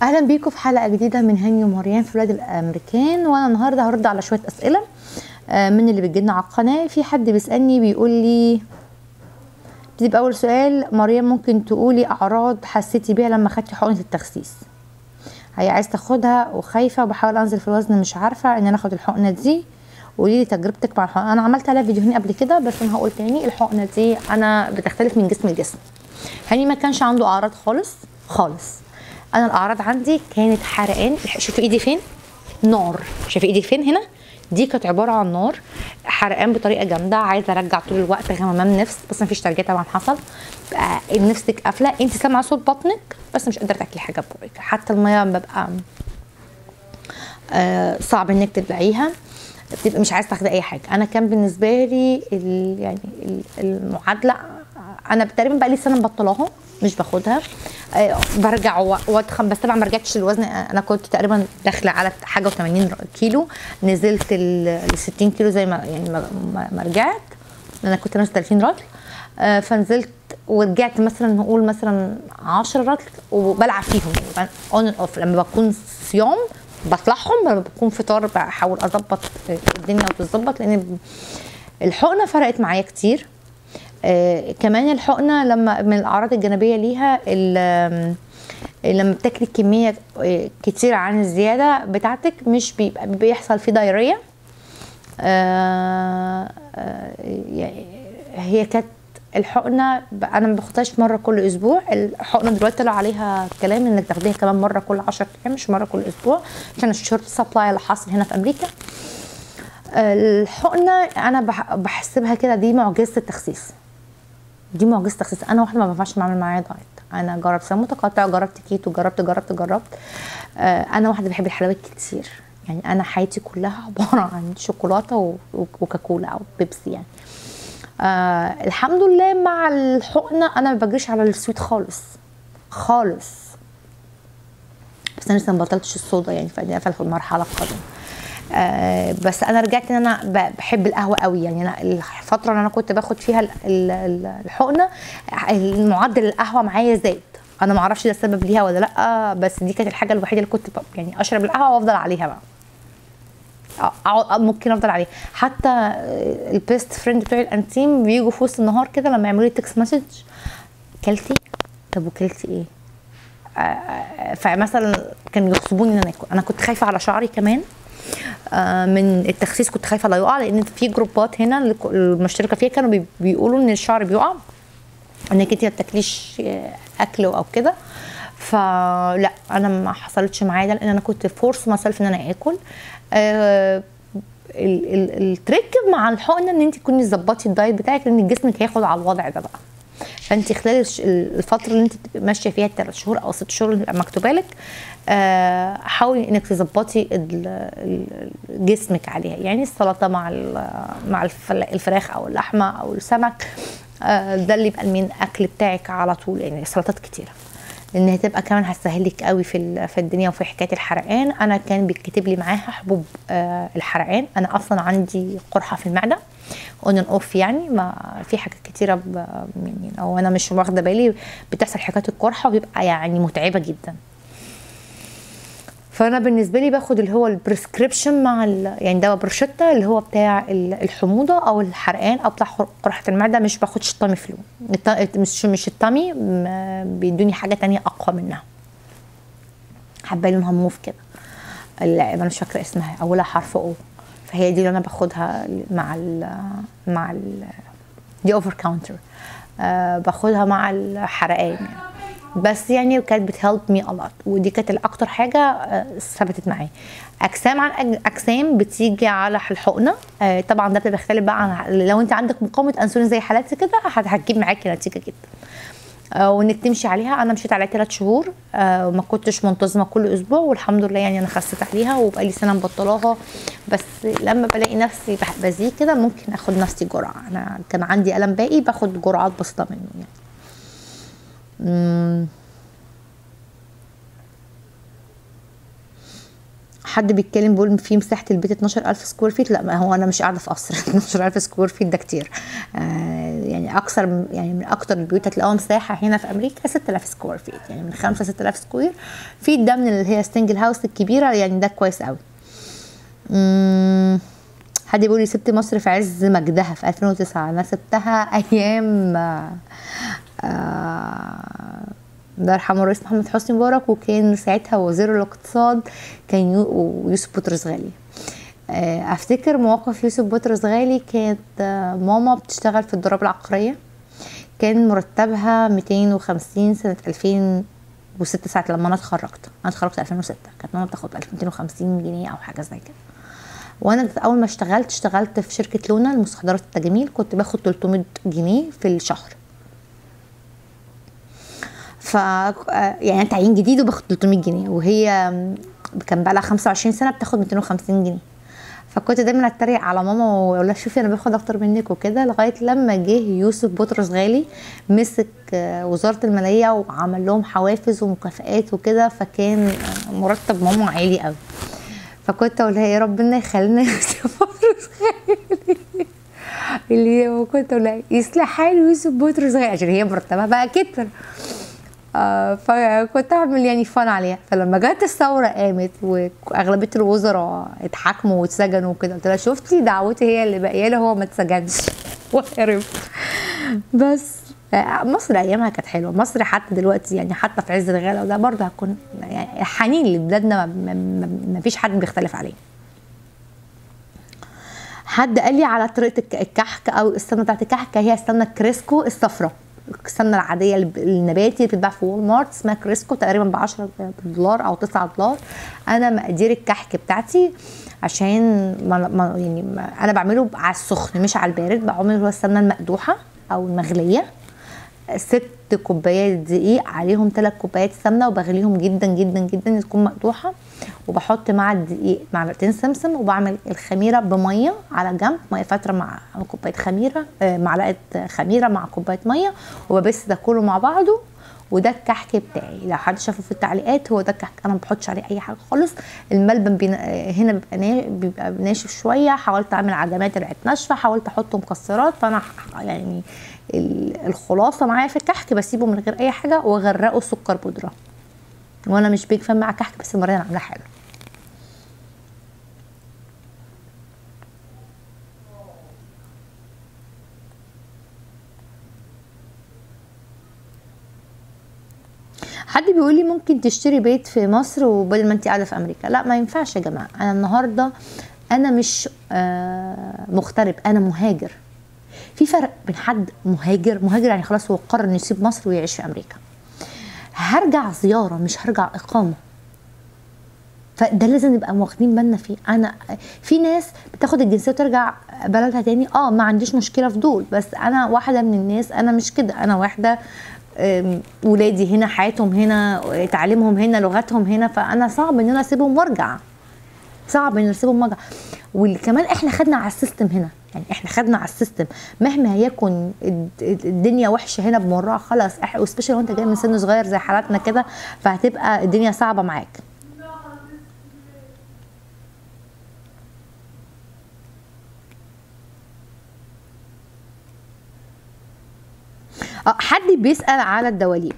اهلا بيكم في حلقه جديده من هاني ومريان في ولاد الامريكان وانا النهارده هرد على شويه اسئله آه، من اللي بتجيلنا على القناه في حد بيسالني بيقول لي ابتدي باول سؤال مريم ممكن تقولي اعراض حسيتي بيها لما خدتي حقنه التخسيس هي عايز تاخدها وخايفه وبحاول انزل في الوزن مش عارفه ان انا اخد الحقنه دي قولي لي تجربتك مع الحقنه انا عملت عليها فيديوهين قبل كده بس انا هقول تاني الحقنه دي انا بتختلف من جسم لجسم هاني ما كانش عنده اعراض خالص خالص انا الاعراض عندي كانت حرقان شوفوا ايدي فين نار شايفه ايدي فين هنا دي كانت عباره عن نار حرقان بطريقه جامده عايزه ارجع طول الوقت غمام نفس بس مفيش ترجيع طبعا حصل بقى نفسك قافله انت سامعه صوت بطنك بس مش قادره تاكلي حاجه بقك حتى الميه ببقى آه صعب انك تبلعيها بتبقى مش عايزه تاخدي اي حاجه انا كان بالنسبه لي ال- يعني ال- المعادله انا تقريبا بقى لي سنه مبطلاها مش باخدها آه، برجع و- واتخن بس طبعا ما رجعتش للوزن انا كنت تقريبا داخله على حاجه و80 كيلو نزلت ل 60 كيلو زي ما يعني ما, ما- ما رجعت انا كنت نازله 30 رطل آه، فنزلت ورجعت مثلا نقول مثلا 10 رطل وبلعب فيهم يعني اون اوف لما بكون صيام بطلعهم لما بكون فطار بحاول اظبط الدنيا وتظبط لان الحقنه فرقت معايا كتير آه كمان الحقنه لما من الاعراض الجانبيه ليها ال- آم، لما بتاكلي كميه آه، كتير عن الزياده بتاعتك مش بيبقى بيحصل فيه دايريه آه آه يعني هي كانت الحقنه ب- انا ما باخدهاش مره كل اسبوع الحقنه دلوقتي طلع عليها كلام انك تاخديها كمان مره كل 10 ايام مش مره كل اسبوع عشان الشورت سبلاي اللي حاصل هنا في امريكا الحقنه انا بح- بحسبها كده دي معجزه التخسيس دي معجزه تخسيس انا واحده ما بنفعش بعمل معايا دايت انا جربت صيام متقطع جربت كيتو جربت جربت جربت آه، انا واحده بحب الحلويات كتير يعني انا حياتي كلها عباره عن شوكولاته و- و- وكاكولا او بيبسي يعني آه الحمد لله مع الحقنه انا ما بجريش على السويت خالص خالص بس انا لسه ما بطلتش الصودا يعني فدي في المرحله القادمه آه بس انا رجعت ان انا ب- بحب القهوه قوي يعني انا الفتره اللي انا كنت باخد فيها ال- ال- ال- الحقنه المعدل القهوه معايا زاد انا ما اعرفش ده السبب ليها ولا لا بس دي كانت الحاجه الوحيده اللي كنت ب- يعني اشرب القهوه وافضل عليها بقى أقعد- ممكن افضل عليه حتى آه، البيست فريند بتوعي الانتيم بيجوا في وسط النهار كده لما يعملوا لي تكست مسج كلتي طب وكلتي ايه آه، فمثلا كانوا يغصبوني ان انا اكل انا كنت خايفه على شعري كمان آه، من التخسيس كنت خايفه لا يقع لان في جروبات هنا اللي ك- المشتركه فيها كانوا بي- بيقولوا ان الشعر بيقع انك انت ما بتاكليش آه، اكل او كده فلا انا ما حصلتش معايا ده لان انا كنت فورس مسالف ان انا اكل آه، ال- ال- التريك مع الحقنه ان انت تكوني ظبطي الدايت بتاعك لان جسمك هياخد على الوضع ده بقى فانت خلال الش- الفتره اللي انت بتبقي ماشيه فيها الثلاث شهور او ست شهور اللي بتبقى مكتوبه لك آه، حاولي انك تظبطي ال- ال- جسمك عليها يعني السلطه مع ال- مع الفل- الفراخ او اللحمه او السمك آه، ده اللي يبقى المين اكل بتاعك على طول يعني سلطات كتيره لان هتبقى كمان هتسهلك قوي في ال- في الدنيا وفي حكايه الحرقان انا كان بيتكتب لي معاها حبوب آه الحرقان انا اصلا عندي قرحه في المعده اون اند اوف يعني ما في حاجات كتيره ب- يعني لو انا مش واخده بالي بتحصل حكايه القرحه وبيبقى يعني متعبه جدا فانا بالنسبه لي باخد اللي هو البريسكريبشن مع ال- يعني دواء بروشيتا اللي هو بتاع ال- الحموضه او الحرقان او بتاع خر- قرحه المعده مش باخدش التامي فلو الت- مش مش التامي م- بيدوني حاجه تانية اقوى منها حبه لونها موف كده ال- انا مش فاكره اسمها اولها حرف او فهي دي اللي انا باخدها مع ال مع ال دي اوفر كاونتر آه باخدها مع الحرقان يعني بس يعني كانت بتهلب مي الوت ودي كانت الاكتر حاجه آه، ثبتت معايا اجسام عن أج- اجسام بتيجي على الحقنه آه طبعا ده بيختلف بقى عن لو انت عندك مقاومه انسولين زي حالاتي كده هت- هتجيب معاكي نتيجه جدا آه، وانك تمشي عليها انا مشيت عليها ثلاث شهور آه، وما كنتش منتظمه كل اسبوع والحمد لله يعني انا خسيت عليها وبقالي سنه مبطلاها بس لما بلاقي نفسي بح- بزيد كده ممكن اخد نفسي جرعه انا كان عندي الم باقي باخد جرعات بسيطه منه يعني مم. حد بيتكلم بيقول في مساحه البيت 12000 سكوير فيت لا ما هو انا مش قاعده في قصر 12000 سكوير فيت ده كتير آه يعني اكثر من- يعني من اكتر البيوت هتلاقوها مساحه هنا في امريكا 6000 سكوير فيت يعني من 5 6000 سكوير فيت ده من اللي هي ستنجل هاوس الكبيره يعني ده كويس قوي مم، حد بيقول لي سبت مصر في عز مجدها في 2009 انا سبتها ايام آه، آه، الله يرحمه الرئيس محمد حسني مبارك وكان ساعتها وزير الاقتصاد كان يو- يوسف بطرس غالي آه، افتكر مواقف يوسف بطرس غالي كانت آه، ماما بتشتغل في الضرائب العقاريه كان مرتبها 250 سنه 2006 ساعه لما انا اتخرجت انا اتخرجت 2006 كانت ماما بتاخد 250 جنيه او حاجه زي كده وانا اول ما اشتغلت اشتغلت في شركه لونا لمستحضرات التجميل كنت باخد 300 جنيه في الشهر ف آه، يعني تعيين جديد وباخد 300 جنيه وهي كان بقى لها 25 سنه بتاخد 250 جنيه فكنت دايما اتريق على ماما واقول لها شوفي انا باخد اكتر منك وكده لغايه لما جه يوسف بطرس غالي مسك آه، وزاره الماليه وعمل لهم حوافز ومكافآت وكده فكان آه، مرتب ماما عالي قوي فكنت اقول لها يا ربنا يخلينا يوسف بطرس غالي اللي هو كنت اقول لها يصلح حال يوسف بطرس غالي عشان هي مرتبها بقى كتر آه، فكنت اعمل يعني فن عليها فلما جت الثوره قامت واغلبيه الوزراء اتحاكموا واتسجنوا وكده قلت لها شفتي دعوتي هي اللي باقيه له هو ما اتسجنش وهرب بس آه، مصر ايامها كانت حلوه مصر حتى دلوقتي يعني حتى في عز الغلا وده برضه هتكون يعني حنين لبلادنا ما- ما- ما ما فيش حد بيختلف عليه حد قال لي على طريقه الك- الكحك او السمنه بتاعت الكحك هي السمنه كريسكو الصفراء السمنه العاديه الب- النباتي اللي بتتباع في وول مارت اسمها كريسكو تقريبا ب 10 دولار او 9 دولار انا مقادير الكحك بتاعتي عشان ما ما يعني ما انا بعمله على السخن مش على البارد بعمل هو السمنه المقدوحه او المغليه ست كوبايات دقيق عليهم ثلاث كوبايات سمنه وبغليهم جدا جدا جدا تكون مقدوحه وبحط مع الدقيق معلقتين سمسم وبعمل الخميره بميه على جنب ميه فتره مع كوبايه خميره آه، معلقه خميره مع كوبايه ميه وببس ده كله مع بعضه وده الكحك بتاعي لو حد شافه في التعليقات هو ده الكحك انا ما بحطش عليه اي حاجه خالص الملبن بينا... آه، هنا بيبقى نا... بيبقى ناشف شويه حاولت اعمل عجمات طلعت ناشفه حاولت احط مكسرات فانا ح- يعني ال- الخلاصه معايا في الكحك بسيبه من غير اي حاجه واغرقه سكر بودره وانا مش بيج فان مع كحك بس المره دي انا عاملاه حلو حد بيقول لي ممكن تشتري بيت في مصر وبدل ما انت قاعده في امريكا لا ما ينفعش يا جماعه انا النهارده انا مش آه، مغترب انا مهاجر في فرق بين حد مهاجر مهاجر يعني خلاص هو قرر انه يسيب مصر ويعيش في امريكا هرجع زياره مش هرجع اقامه فده لازم نبقى واخدين بالنا فيه انا في ناس بتاخد الجنسيه وترجع بلدها تاني اه ما عنديش مشكله في دول بس انا واحده من الناس انا مش كده انا واحده أم، ولادي هنا حياتهم هنا تعليمهم هنا لغتهم هنا فانا صعب ان انا اسيبهم وارجع صعب ان نسيبهم وارجع وكمان احنا خدنا على السيستم هنا يعني احنا خدنا على السيستم مهما يكن الد- الدنيا وحشه هنا بمرها خلاص إح- وسبيشال وانت جاي من سن صغير زي حالاتنا كده فهتبقى الدنيا صعبه معاك اه حد بيسأل على الدواليب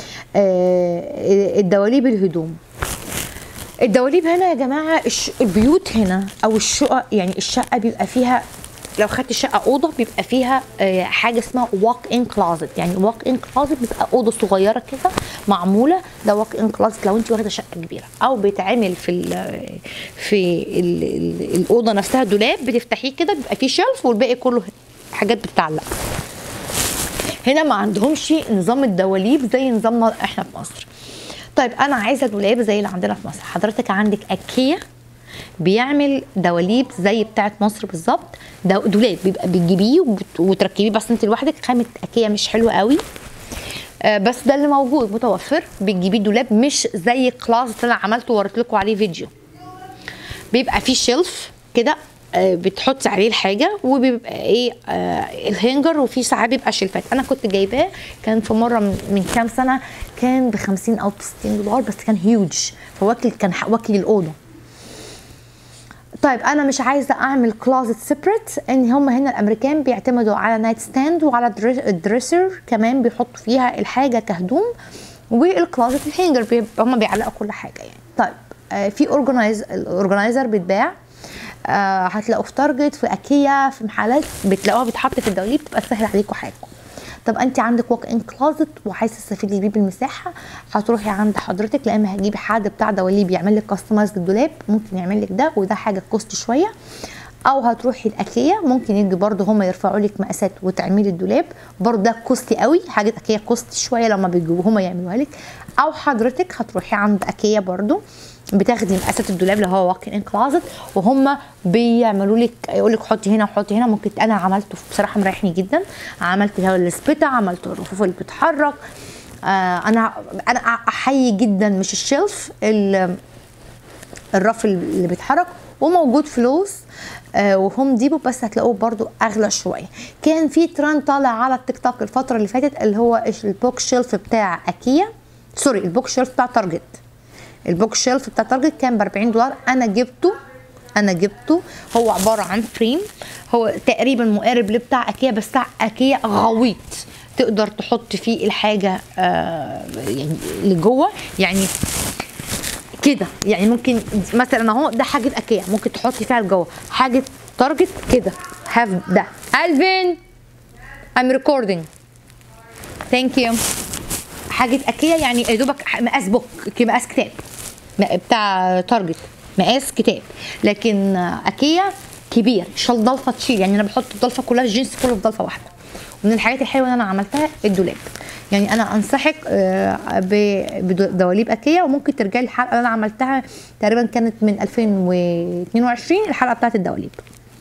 آه الدواليب الهدوم الدواليب هنا يا جماعة الش- البيوت هنا أو الشقق يعني الشقة بيبقى فيها لو خدت شقة أوضة بيبقى فيها آه، حاجة اسمها walk in closet يعني walk in closet بيبقى أوضة صغيرة كده معمولة ده walk in closet لو أنت واخدة شقة كبيرة أو بيتعمل في ال في ال ال الأوضة نفسها دولاب بتفتحيه كده بيبقى فيه شلف والباقي كله حاجات بتتعلق هنا ما عندهمش نظام الدواليب زي نظامنا احنا في مصر طيب انا عايزه دولاب زي اللي عندنا في مصر حضرتك عندك اكيا بيعمل دواليب زي بتاعه مصر بالظبط دو- دولاب بيبقى بتجيبيه وبت- وتركبيه بس انت لوحدك خامه اكيا مش حلوه قوي آه، بس ده اللي موجود متوفر بتجيبيه دولاب مش زي كلاس اللي انا عملته ووريت لكم عليه فيديو بيبقى فيه شيلف كده آه، بتحطي عليه الحاجه وبيبقى ايه آه الهنجر وفي ساعات بيبقى شلفات انا كنت جايباه كان في مره من, من كام سنه كان ب 50 او ب 60 دولار بس كان هيوج فواكل كان ح- واكل الاوضه طيب انا مش عايزه اعمل كلوزت سيبريت ان هم هنا الامريكان بيعتمدوا على نايت ستاند وعلى دريسر كمان بيحطوا فيها الحاجه كهدوم والكلوزت الهانجر بي هم بيعلقوا كل حاجه يعني طيب آه في اورجنايز الاورجنايزر بيتباع آه هتلاقوه في تارجت في اكيا في محلات بتلاقوها بيتحط في الدواليب تبقى تسهل عليكم حياتكم طب انت عندك ووك ان كلوزت وعايزه تستفيدي بيه بالمساحه هتروحي عند حضرتك لا اما هتجيبي حد بتاع دواليب يعمل لك كاستمايز للدولاب ممكن يعمل لك ده وده حاجه كوست شويه او هتروحي الاكيا ممكن يجي برضه هما يرفعوا لك مقاسات وتعملي الدولاب برضه ده كوستي قوي حاجه اكيا كوست شويه لما بيجيبوا هما يعملوها لك او حضرتك هتروحي عند اكيا برضه بتاخدي مقاسات الدولاب اللي هو واك ان كلازت وهم بيعملوا لك يقول لك حطي هنا وحطي هنا ممكن انا عملته بصراحه مريحني جدا عملت اللي هو السبيتا عملت الرفوف اللي بتتحرك آه انا انا احيي جدا مش الشلف الرف اللي بيتحرك وموجود فلوس آه وهوم ديبو بس هتلاقوه برضو اغلى شويه كان في ترند طالع على التيك توك الفتره اللي فاتت اللي هو البوك شيلف بتاع اكيا سوري البوك شيلف بتاع تارجت البوك شيلف بتاع تارجت كان ب 40 دولار انا جبته انا جبته هو عباره عن فريم هو تقريبا مقارب لبتاع اكيا بس بتاع اكيا غويط تقدر تحط فيه الحاجه آه يعني لجوه يعني كده يعني ممكن مثلا اهو ده حاجه اكيا ممكن تحطي فيها لجوه حاجه تارجت كده هاف ده الفين I'm recording ثانك يو حاجه اكيا يعني يا دوبك مقاس بوك مقاس كتاب بتاع تارجت مقاس كتاب لكن اكيا كبير شال ضلفه تشيل يعني انا بحط الضلفه كلها الجنس كله في ضلفه واحده ومن الحاجات الحلوه اللي انا عملتها الدولاب يعني انا انصحك بدواليب اكيا وممكن ترجعي الحلقه اللي انا عملتها تقريبا كانت من 2022 الحلقه بتاعت الدواليب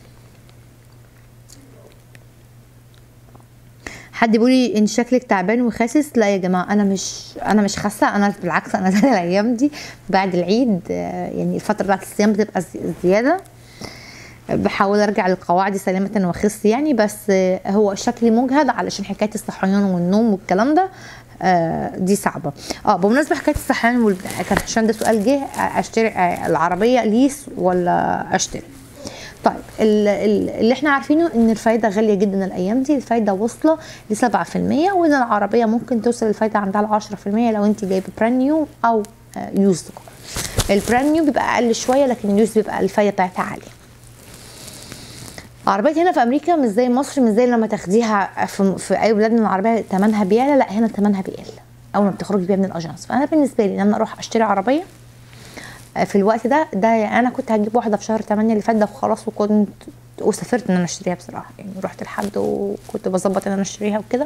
حد بيقول لي ان شكلك تعبان وخاسس لا يا جماعه انا مش انا مش خاسه انا بالعكس انا زي الايام دي بعد العيد يعني الفتره بتاعت الصيام بتبقى زياده بحاول ارجع للقواعد سلامه واخس يعني بس هو شكلي مجهد علشان حكايه الصحيان والنوم والكلام ده آه دي صعبه اه بمناسبه حكايه الصحيان وال... كان عشان ده سؤال جه اشتري العربيه ليس ولا اشتري طيب اللي احنا عارفينه ان الفايده غاليه جدا الايام دي الفايده واصله ل 7% وان العربيه ممكن توصل الفايده عندها ل 10% لو انت جايبه براند نيو او يوزد البراند نيو بيبقى اقل شويه لكن اليوز بيبقى الفايده بتاعتها عاليه عربيات هنا في امريكا مش زي مصر مش زي لما تاخديها في, في اي بلاد من العربيه ثمنها بيعلى لا هنا ثمنها بيقل اول ما بتخرجي بيها من الاجانس فانا بالنسبه لي ان انا اروح اشتري عربيه في الوقت ده ده يعني انا كنت هجيب واحده في شهر 8 اللي فات ده وخلاص وكنت وسافرت ان انا اشتريها بصراحه يعني رحت لحد وكنت بظبط ان انا اشتريها وكده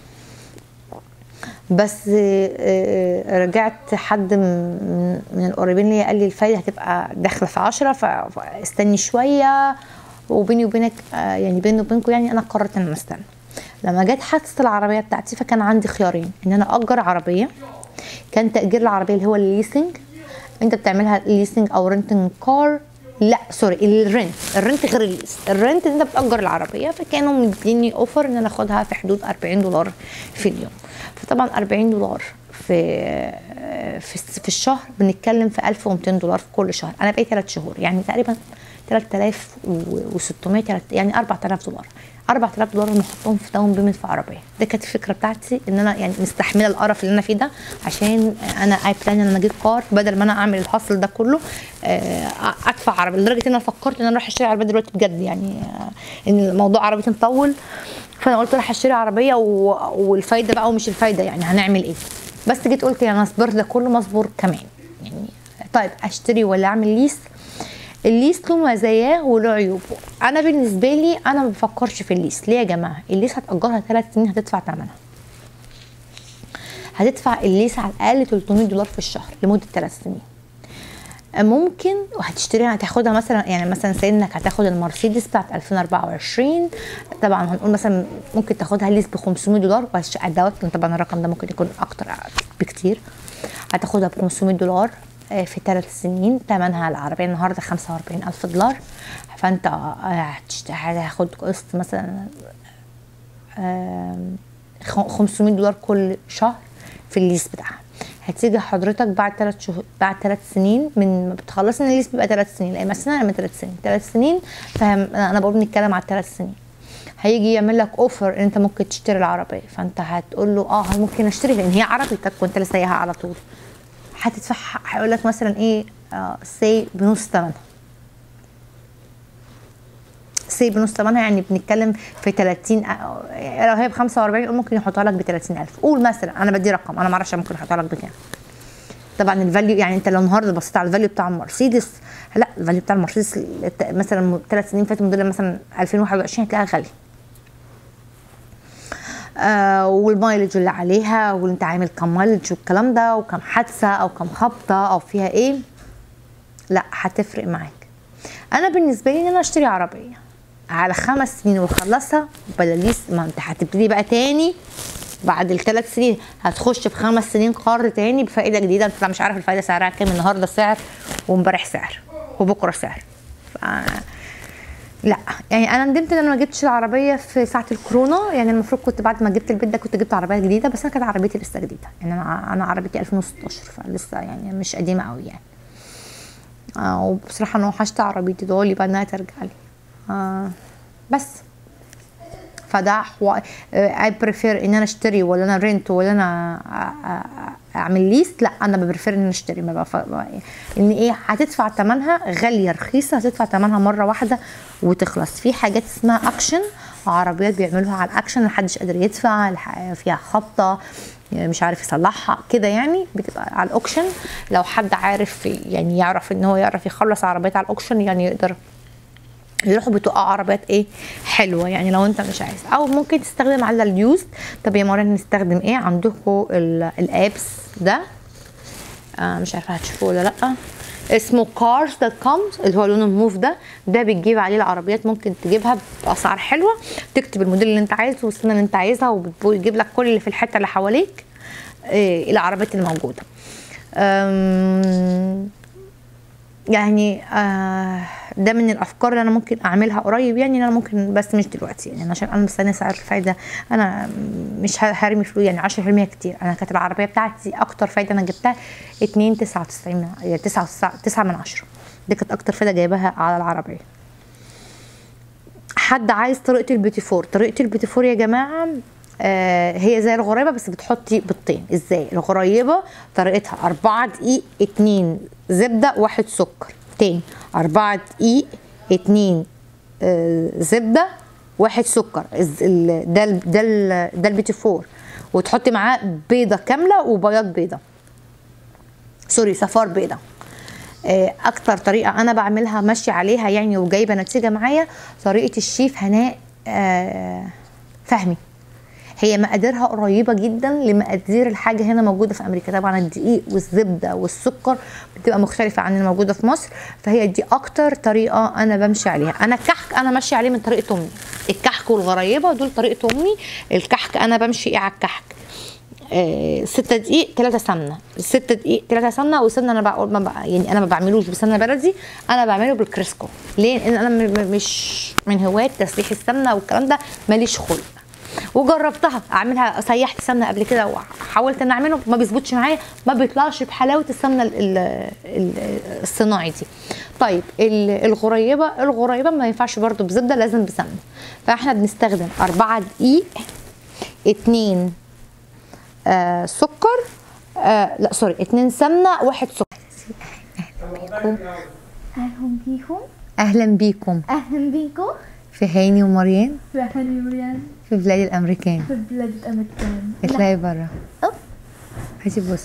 بس رجعت حد من القريبين ليا قال لي الفايده هتبقى داخله في 10 فاستني شويه وبيني وبينك يعني بيني وبينكم يعني انا قررت ان انا استنى لما جت حادثه العربيه بتاعتي فكان عندي خيارين ان انا اجر عربيه كان تاجير العربيه اللي هو الليسنج انت بتعملها ليسنج او رنتنج كار لا سوري الرنت الرنت غير الليس الرنت انت بتاجر العربيه فكانوا مديني اوفر ان انا اخدها في حدود 40 دولار في اليوم فطبعا 40 دولار في في, في الشهر بنتكلم في 1200 دولار في كل شهر انا بقيت 3 شهور يعني تقريبا 3600 يعني 4000 دولار 4000 دولار نحطهم في داون بيمنت في عربيه دي كانت الفكره بتاعتي ان انا يعني مستحمله القرف اللي انا فيه ده عشان انا اي بلان ان انا اجيب كار بدل ما انا اعمل الحصل ده كله ادفع عربيه لدرجه ان انا فكرت ان انا اروح اشتري عربيه دلوقتي بجد يعني ان الموضوع عربيتي مطول فانا قلت راح اشتري عربيه و... والفايده بقى ومش الفايده يعني هنعمل ايه بس جيت قلت يعني انا صبرت ده كله مصبور كمان يعني طيب اشتري ولا اعمل ليس الليس له مزاياه وله عيوبه انا بالنسبه لي انا ما بفكرش في الليس ليه يا جماعه الليس هتاجرها ثلاث سنين هتدفع ثمنها هتدفع الليس على الاقل 300 دولار في الشهر لمده ثلاث سنين ممكن وهتشتريها هتاخدها مثلا يعني مثلا سي انك هتاخد المرسيدس بتاعت 2024 طبعا هنقول مثلا ممكن تاخدها ليس ب 500 دولار دوت طبعا الرقم ده ممكن يكون اكتر بكتير هتاخدها ب 500 دولار في ثلاث سنين ثمنها العربية النهاردة خمسة وأربعين ألف دولار فأنت هتاخد قسط مثلا خمسمية دولار كل شهر في الليس بتاعها هتيجي حضرتك بعد ثلاث شهور بعد ثلاث سنين من ما بتخلص ان الليس بيبقى ثلاث سنين لا مثلا من ثلاث سنين ثلاث سنين فاهم انا بقول بنتكلم على ثلاث سنين هيجي يعمل لك اوفر ان انت ممكن تشتري العربيه فانت هتقول له اه ممكن اشتري لان هي عربيتك وانت اللي سايقها على طول هتدفع هيقول لك مثلا ايه آه سي بنص ثمنها سي بنص ثمنها يعني بنتكلم في 30 آه، لو هي ب 45 ممكن يحطها لك ب 30000 قول مثلا انا بدي رقم انا ما اعرفش ممكن يحطها لك بكام طبعا الفاليو يعني انت لو النهارده بصيت على الفاليو بتاع المرسيدس لا الفاليو بتاع المرسيدس الت- مثلا ثلاث سنين فاتوا موديل مثلا 2021 هتلاقيها غاليه آه والمايلج اللي عليها وانت عامل كم مايلج والكلام ده وكم حادثه او كم خبطه او فيها ايه لا هتفرق معاك انا بالنسبه لي ان انا اشتري عربيه على خمس سنين واخلصها بلاليس ما انت هتبتدي بقى تاني بعد الثلاث سنين هتخش في خمس سنين قرض تاني بفائده جديده انت مش عارف الفائده سعرها كام النهارده سعر وامبارح سعر وبكره سعر ف... لا يعني انا ندمت ان انا ما جبتش العربيه في ساعه الكورونا يعني المفروض كنت بعد ما جبت البيت ده كنت جبت عربيه جديده بس انا كانت عربيتي لسه جديده يعني انا انا عربيتي 2016 فلسه يعني مش قديمه قوي يعني آه وبصراحه انا وحشت عربيتي دول بقى انها ترجع لي آه بس فده حو... اي بريفير ان انا اشتري ولا انا رنت ولا انا أ- أ- اعمل ليست لا انا بريفير ان انا اشتري ما بف... ان ايه هتدفع ثمنها غاليه رخيصه هتدفع ثمنها مره واحده وتخلص في حاجات اسمها اكشن عربيات بيعملوها على الاكشن محدش قادر يدفع الح- فيها خبطه مش عارف يصلحها كده يعني بتبقى على الاوكشن لو حد عارف يعني يعرف ان هو يعرف يخلص عربيات على الاوكشن يعني يقدر يروحوا بتوقع عربيات ايه حلوه يعني لو انت مش عايز او ممكن تستخدم على اليوز طب يا مريم نستخدم ايه عندكم ال- الابس ده آه مش عارفه هتشوفوه ولا لا اسمه كارز دوت كوم اللي هو لونه الموف ده ده بتجيب عليه العربيات ممكن تجيبها باسعار حلوه تكتب الموديل اللي انت عايزه والسنه اللي انت عايزها ويجيب لك كل اللي في الحته اللي حواليك إيه العربيات الموجوده أم، يعني آه ده من الافكار اللي انا ممكن اعملها قريب يعني إن انا ممكن بس مش دلوقتي يعني عشان انا مستنيه سعر الفايده انا مش ه- هرمي فلوس يعني 10% كتير انا كانت العربيه بتاعتي اكتر فايده انا جبتها 2 99 يعني 9 9 من 10 دي كانت اكتر فايده جايباها على العربيه حد عايز طريقه البيتي فور طريقه البيتي فور يا جماعه آه هي زي الغريبه بس بتحطي بيضتين ازاي الغريبه طريقتها أربعة دقيق اتنين زبده واحد سكر تاني أربعة دقيق اتنين آه زبده واحد سكر الز- ال- ده ال- ده ال- ده البيتي فور وتحطي معاه بيضه كامله وبياض بيضه سوري صفار بيضه آه، اكتر طريقه انا بعملها ماشيه عليها يعني وجايبه نتيجه معايا طريقه الشيف هناء آه، فهمي هي مقاديرها قريبه جدا لمقادير الحاجه هنا موجوده في امريكا طبعا الدقيق والزبده والسكر بتبقى مختلفه عن الموجوده في مصر فهي دي اكتر طريقه انا بمشي عليها انا الكحك انا ماشيه عليه من طريقه امي الكحك والغريبه دول طريقه امي الكحك انا بمشي ايه على الكحك آه، ستة دقيق ثلاثة سمنة ستة دقيق ثلاثة سمنة والسمنة أنا بقول ما بقى يعني أنا ما بعملوش بسمنة بلدي أنا بعمله بالكريسكو ليه؟ لأن أنا م- م- مش من هواة تسليح السمنة والكلام ده ماليش خلق وجربتها اعملها سيحت سمنه قبل كده وحاولت ان اعمله ما بيظبطش معايا ما بيطلعش بحلاوه السمنه ال- ال- ال- الصناعي دي طيب ال- الغريبه الغريبه ما ينفعش برضو بزبده لازم بسمنه فاحنا بنستخدم أربعة دقيق اتنين آه سكر آه لا سوري اتنين سمنه واحد سكر أهلا بيكم اهلا بيكم أهلا بيكم في هاني ومريان في أهلا مريان في بلاد الامريكان في بلاد الأمريكان اطلعي برا أوف. هاتي بص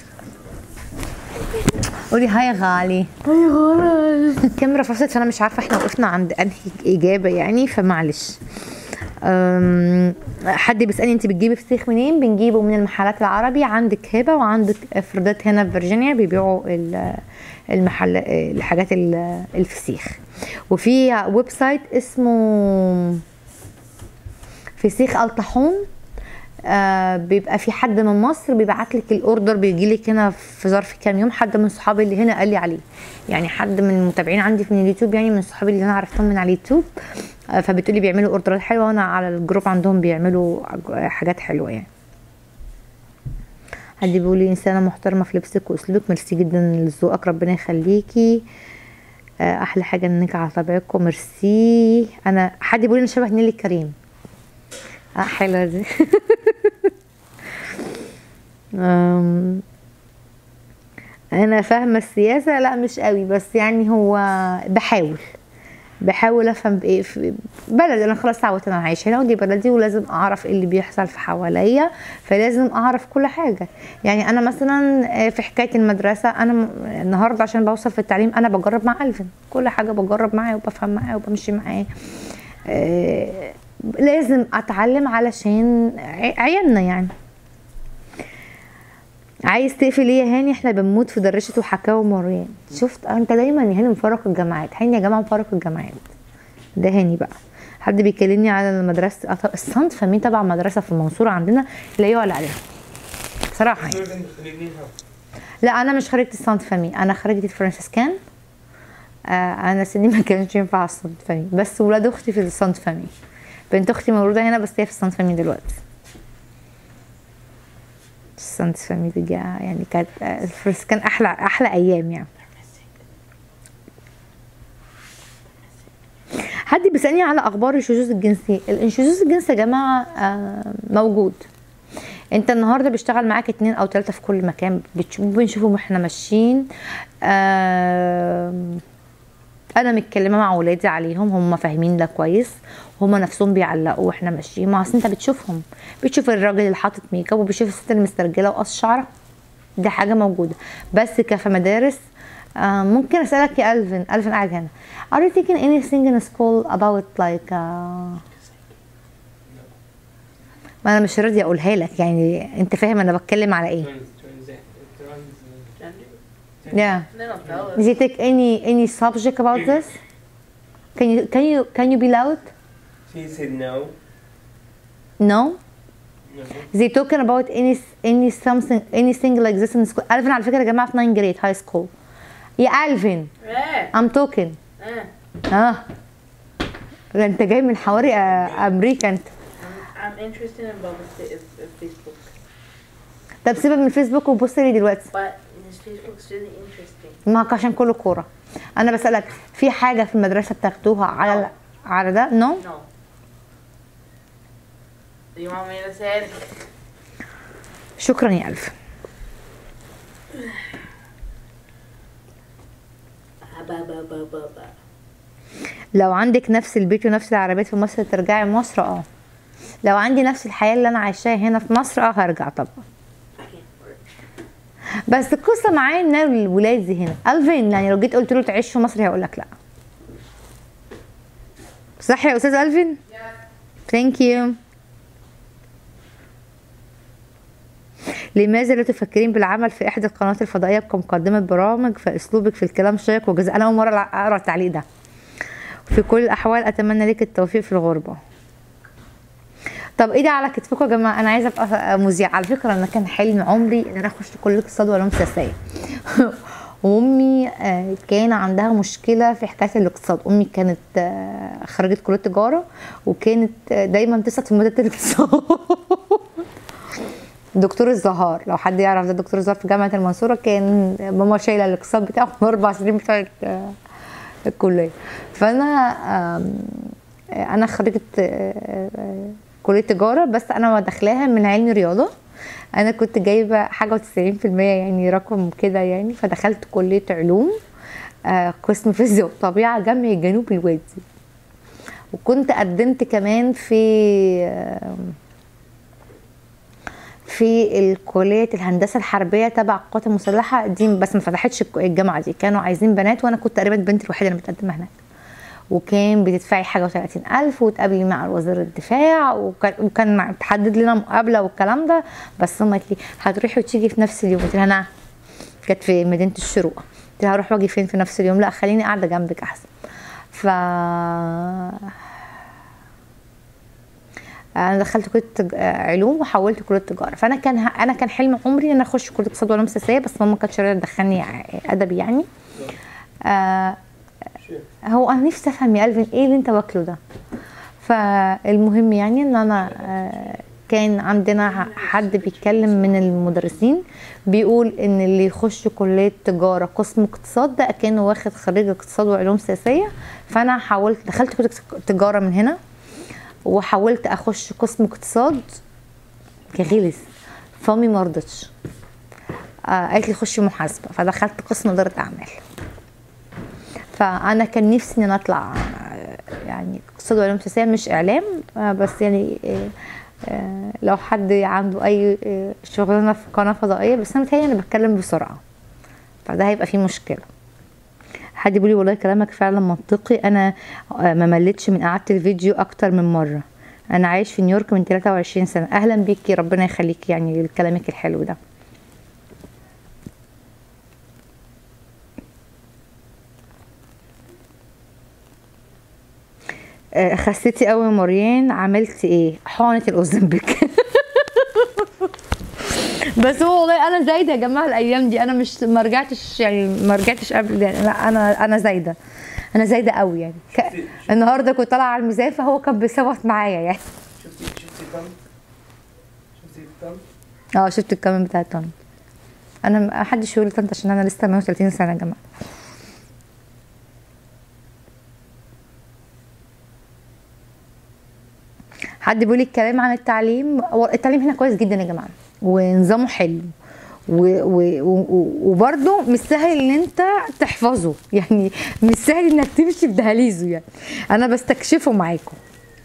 قولي هاي يا غالي أي غلط الكاميرا فصلت فانا مش عارفه احنا وقفنا عند انهي اجابه يعني فمعلش أم، حد بيسالني انت بتجيبي فسيخ منين بنجيبه من المحلات العربي عندك هبه وعندك افروديت هنا في فيرجينيا بيبيعوا ال- المحل الحاجات ال- الفسيخ وفي ويب سايت اسمه فسيخ الطاحون آه بيبقى في حد من مصر بيبعت لك الاوردر بيجي لك هنا في ظرف كام يوم حد من صحابي اللي هنا قال لي عليه يعني حد من المتابعين عندي من اليوتيوب يعني من صحابي اللي انا عرفتهم من على اليوتيوب آه فبتقولي بيعملوا اوردرات حلوه وانا على الجروب عندهم بيعملوا حاجات حلوه يعني حد بيقول لي انسانه محترمه في لبسك واسلوبك ميرسي جدا لذوقك ربنا يخليكي آه، احلى حاجه انك على طبيعتكم ميرسي انا حد بيقول لي انا شبه نيلي كريم اه حلوه دي أم، انا فاهمه السياسه لا مش قوي بس يعني هو بحاول بحاول افهم بايه في بلد انا خلاص اتعودت انا عايشه هنا ودي بلدي ولازم اعرف ايه اللي بيحصل في حواليا فلازم اعرف كل حاجه يعني انا مثلا آه، في حكايه المدرسه انا م- النهارده عشان بوصل في التعليم انا بجرب مع الفن كل حاجه بجرب معاه وبفهم معاه وبمشي معاه آه، لازم اتعلم علشان ع- عيالنا يعني عايز تقفل ايه يا هاني احنا بنموت في درشه وحكاوي ومريان شفت انت دايما يا هاني مفرق الجامعات هاني يا جماعه مفرق الجامعات ده هاني بقى حد بيكلمني على المدرسه أط- الصنف فمين تبع مدرسه في المنصوره عندنا لا يعلى عليها بصراحه يعني. خريجين خريجينها لا انا مش خريجه السانت فامي انا خريجه الفرنسيسكان آه انا سني ما كانش ينفع على السانت فامي بس ولاد اختي في السانت فامي بنت اختي مولوده هنا بس هي في السانت فامي دلوقتي السانت فامي دي جا- يعني كانت آه، الفرنسيسكان احلى احلى ايام يعني حد بيسالني على اخبار الشذوذ الجنسي الانشذوذ الجنسي يا جماعه آه، موجود انت النهارده بيشتغل معاك اتنين او تلاته في كل مكان بتشوف بنشوفهم واحنا ماشيين آم، انا متكلمه مع ولادي عليهم هم فاهمين ده كويس هم نفسهم بيعلقوا واحنا ماشيين ما اصل انت بتشوفهم بتشوف الراجل اللي حاطط ميك اب وبتشوف الست المسترجله وقص شعرها دي حاجه موجوده بس كفي مدارس آه، ممكن اسالك يا الفين الفين قاعد هنا are you taking anything in school about like uh, ما انا مش راضيه اقولها لك يعني انت فاهم انا بتكلم على ايه ترانز ترانز ترانز yeah They don't tell us. Did you take any any subject about this? Can you can you can you be loud? She said no. No. No. They talking about any any something anything like this in school. Alvin على فكرة يا جماعة في 9 grade high school. يا Alvin Yeah. I'm talking. Yeah. اه ده انت جاي من حواري آه، امريكا انت. I'm, I'm interested in both of, of, of Facebook. طب سيبك من الفيسبوك وبص لي دلوقتي. But this Facebook's really interesting. ما عشان كله كورة. انا بسألك في حاجة في المدرسة بتاخدوها على على ده؟ نو؟ No? No. Do you want me to say it? شكرا يا ألف. Ba, ba, ba, ba, ba. لو عندك نفس البيت ونفس العربيات في مصر ترجعي مصر اه لو عندي نفس الحياة اللي انا عايشاها هنا في مصر اه هرجع طبعا I can't work. بس القصة معايا ان أنا ولادي هنا الفين يعني لو جيت قلت له تعيش في مصر هيقول لك لا صح يا استاذ الفين ثانك يو لماذا لا تفكرين بالعمل في احدى القنوات الفضائيه كمقدمه برامج فاسلوبك في الكلام شيق وجزء انا اول مره اقرا التعليق ده في كل الاحوال اتمنى لك التوفيق في الغربه طب ايه ده على كتفكم يا جماعه انا عايزه ابقى مذيعه على فكره انا كان حلم عمري ان انا اخش كليه اقتصاد وعلوم سياسيه وامي آه، كان عندها مشكله في حكايه الاقتصاد امي كانت آه، خريجه كليه تجاره وكانت آه، دايما تسقط في ماده الاقتصاد دكتور الزهار لو حد يعرف ده دكتور الزهار في جامعه المنصوره كان ماما شايله الاقتصاد بتاعه في الاربع سنين بتاعت آه، الكليه فانا آم، انا خريجه آه، آه، كليه تجاره بس انا داخلاها من علم رياضه انا كنت جايبه حاجه و90% يعني رقم كده يعني فدخلت كليه علوم آه، قسم فيزياء وطبيعه جامع جنوب الوادي وكنت قدمت كمان في آم، في الكلية الهندسة الحربية تبع القوات المسلحة دي بس ما فتحتش الك- الجامعة دي كانوا عايزين بنات وأنا كنت تقريبا البنت الوحيدة اللي متقدمة هناك وكان بتدفعي حاجة وثلاثين ألف وتقابلي مع وزير الدفاع وكان, وكان مع- تحدد لنا مقابلة والكلام ده بس هم قالت لي هتروحي وتيجي في نفس اليوم قلت لها نعم كانت في مدينة الشروق قلت لها هروح واجي فين في نفس اليوم لا خليني قاعدة جنبك أحسن ف انا دخلت كليه تج- آه، علوم وحولت كليه تجاره فانا كان ه- انا كان حلم عمري ان انا اخش كليه اقتصاد وعلوم سياسيه بس ماما ما كانتش راضيه تدخلني ع- ادبي يعني آه Sure. هو انا نفسي افهم يا الفين ايه اللي انت واكله ده فالمهم يعني ان انا آه كان عندنا حد بيتكلم من المدرسين بيقول ان اللي يخش كليه تجاره قسم اقتصاد ده كانه واخد خريج اقتصاد وعلوم سياسيه فانا حاولت دخلت كليه تجاره من هنا وحاولت اخش قسم اقتصاد كغلس فامي مرضتش آه قالت لي خشي محاسبه فدخلت قسم اداره اعمال فانا كان نفسي ان انا اطلع آه، يعني اقتصاد وعلوم سياسيه مش اعلام آه، بس يعني آه، آه، لو حد عنده اي آه، شغلانه في قناه فضائيه بس انا متهيألي انا بتكلم بسرعه فده هيبقى فيه مشكله حد بيقول لي والله كلامك فعلا منطقي انا آه، ما مليتش من قعدة الفيديو اكتر من مره انا عايش في نيويورك من 23 سنه اهلا بيكي ربنا يخليكي يعني كلامك الحلو ده آه، خسيتي قوي يا مريان عملت ايه حقنه الاوزمبيك بس هو والله انا زايده يا جماعه الايام دي انا مش ما رجعتش يعني ما رجعتش قبل يعني لا انا انا زايده انا زايده قوي يعني ك... النهارده كنت طالعه على الميزان فهو كان بيصوت معايا يعني شفتي شفتي طنط شفتي طنط اه شفت الكمان بتاع طنط انا ما حدش يقول لي طنط عشان انا لسه 130 سنه يا جماعه حد بيقول لي الكلام عن التعليم هو التعليم هنا كويس جدا يا جماعه ونظامه حلو و- و- و- وبرضه مش سهل ان انت تحفظه يعني مش سهل انك تمشي في دهاليزه يعني انا بستكشفه معاكم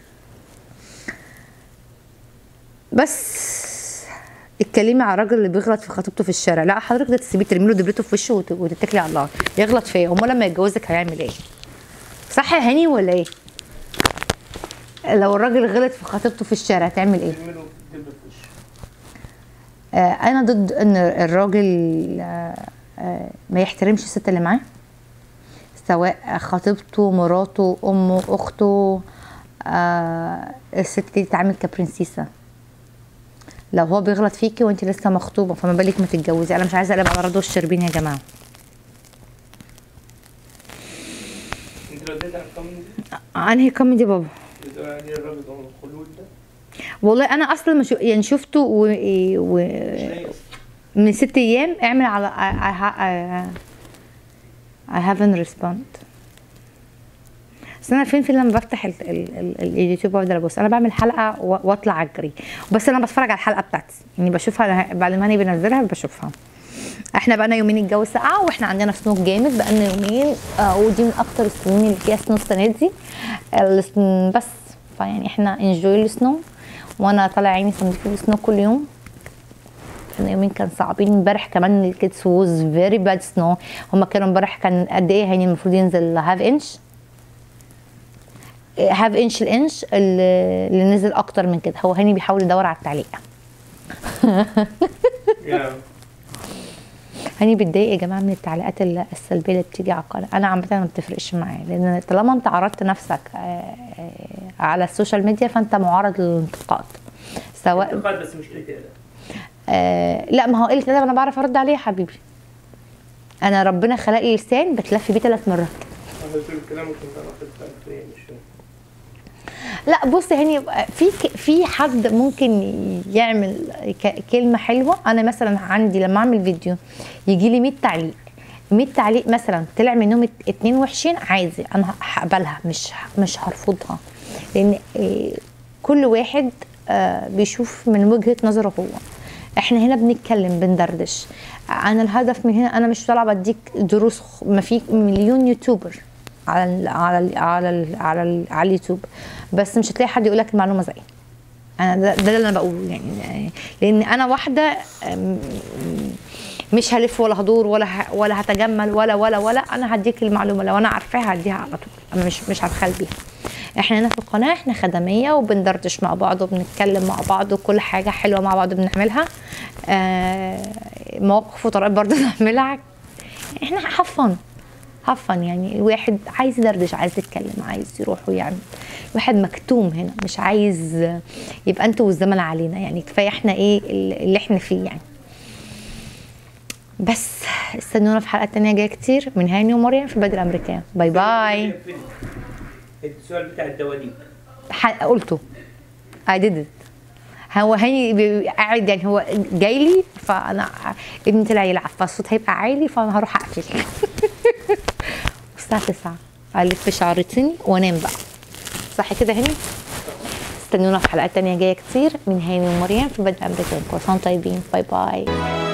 بس اتكلمي على الراجل اللي بيغلط في خطيبته في الشارع لا حضرتك ده تسيبيه ترمي له دبلته في وشه وت- وتتكلي على الله يغلط في ايه امال لما يتجوزك هيعمل ايه صح يا هاني ولا ايه لو الراجل غلط في خطيبته في الشارع هتعمل ايه ترمي له دب في وشه آه انا ضد ان الراجل آه آه ما يحترمش الست اللي معاه سواء خطيبته مراته امه اخته آه الست دي تتعامل كبرنسيسه لو هو بيغلط فيكي وانت لسه مخطوبه فما بالك ما تتجوزي انا مش عايزه اقلب على رضوى الشربين يا جماعه انت لو اديت على الكومنت دي انهي كوميدي بابا بتقول عليه الراجل ده الخلود ده والله انا اصلا مش يعني شفته و... و... مش لاقي اصلا من ست ايام اعمل على I, I, I, I haven't respond بس انا فين فين لما بفتح ال- ال- ال- اليوتيوب وافضل ابص انا بعمل حلقه و- واطلع اجري بس انا بتفرج على الحلقه بتاعتي يعني بشوفها بعد ما انا بنزلها بشوفها احنا بقالنا يومين الجو ساقع واحنا عندنا سنو جامد بقالنا يومين آه ودي من اكتر السنين اللي فيها سنو السنه دي السن- بس فيعني احنا انجوي السنو وانا طالع عيني تنظيف السنو كل يوم كان يومين كان صعبين امبارح كمان الكيدز ووز فيري باد سنو هما كانوا امبارح كان قد ايه هاني المفروض ينزل هاف انش هاف انش الانش اللي اللي نزل اكتر من كده هو هاني بيحاول يدور على التعليق يا هاني بيتضايق يا جماعه من التعليقات ال- السلبيه اللي بتيجي على القناه انا عامه ما بتفرقش معايا لان طالما انت عرضت نفسك آه، آه، على السوشيال ميديا فانت معرض للانتقاد سواء انتقاد بس مش قلة ادب آه لا ما هو قله الادب انا بعرف ارد عليه يا حبيبي انا ربنا خلق لي لسان بتلف بيه ثلاث مرات انا قلت له كلامك كنت انا واخد بالك ايه مش فاهم لا بص يعني في ك- في حد ممكن يعمل ك- كلمه حلوه انا مثلا عندي لما اعمل فيديو يجي لي 100 تعليق 100 تعليق مثلا طلع منهم ات- اتنين وحشين عادي انا هقبلها مش مش هرفضها لان إيه، كل واحد آه، بيشوف من وجهه نظره هو احنا هنا بنتكلم بندردش انا الهدف من هنا انا مش طالعه بديك دروس خ- ما في مليون يوتيوبر على ال على ال على ال على, ال على اليوتيوب بس مش هتلاقي حد يقول لك المعلومه زي انا ده, ده اللي انا بقوله يعني لان انا واحده أم، مش هلف ولا هدور ولا ه- ولا هتجمل ولا ولا ولا انا هديك المعلومه لو انا عارفاها هديها على طول انا مش مش هتخيل بيها احنا هنا في القناه احنا خدميه وبندردش مع بعض وبنتكلم مع بعض وكل حاجه حلوه مع بعض بنعملها آه مواقف وطرائف برضه بنعملها احنا حفن حفن يعني الواحد عايز يدردش عايز يتكلم عايز يروح ويعمل الواحد مكتوم هنا مش عايز يبقى انتوا والزمن علينا يعني كفايه احنا ايه اللي احنا فيه يعني بس استنونا في حلقه تانية جايه كتير من هاني ومريم في البلد الامريكيه باي باي السؤال بتاع الدواليب ح- قلته I did it هو هاني بي- قاعد يعني هو جاي لي فانا ابني طلع يلعب فالصوت هيبقى عالي فانا هروح اقفل الساعه 9 الف شعرتين وانام بقى صح كده هاني استنونا في حلقات تانية جاية كتير من هاني ومريم في بدء أمريكان كل سنة وأنتم طيبين باي باي